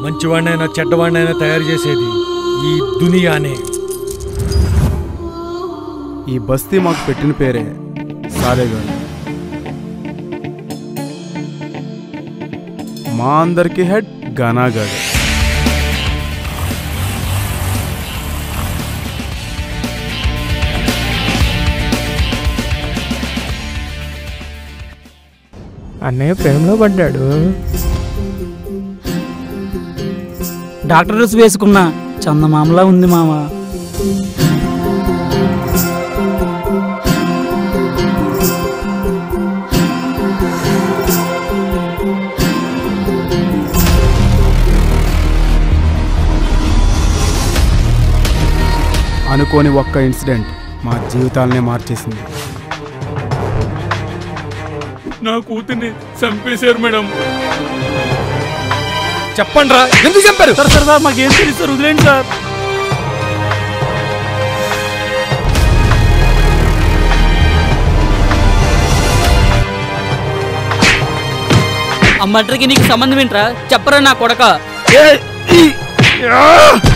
మంచివాడినైనా చెడ్డవాడినైనా తయారు చేసేది ఈ దునియానే ఈ బస్తీ మాకు పెట్టిన పేరే సారేగాడు మా అందరికి హెడ్ గనాగాడు అన్నయ్య ప్రేమలో పడ్డాడు డాక్టర్ డ్రెస్ వేసుకున్న చందమామలా ఉంది మామ అనుకోని ఒక్క ఇన్సిడెంట్ మా జీవితాలనే మార్చేసింది నా కూతుర్ని చంపేశారు మేడం చెప్పండి రా ఎందుకు చంపారు సార్ సార్ సార్ మాకేం తెలియదు సార్ వదిలేండి సార్ ఆ మటర్కి నీకు సంబంధం ఏంట్రా చెప్పరా నా కొడక ఏయ్! ఈ! ఆ!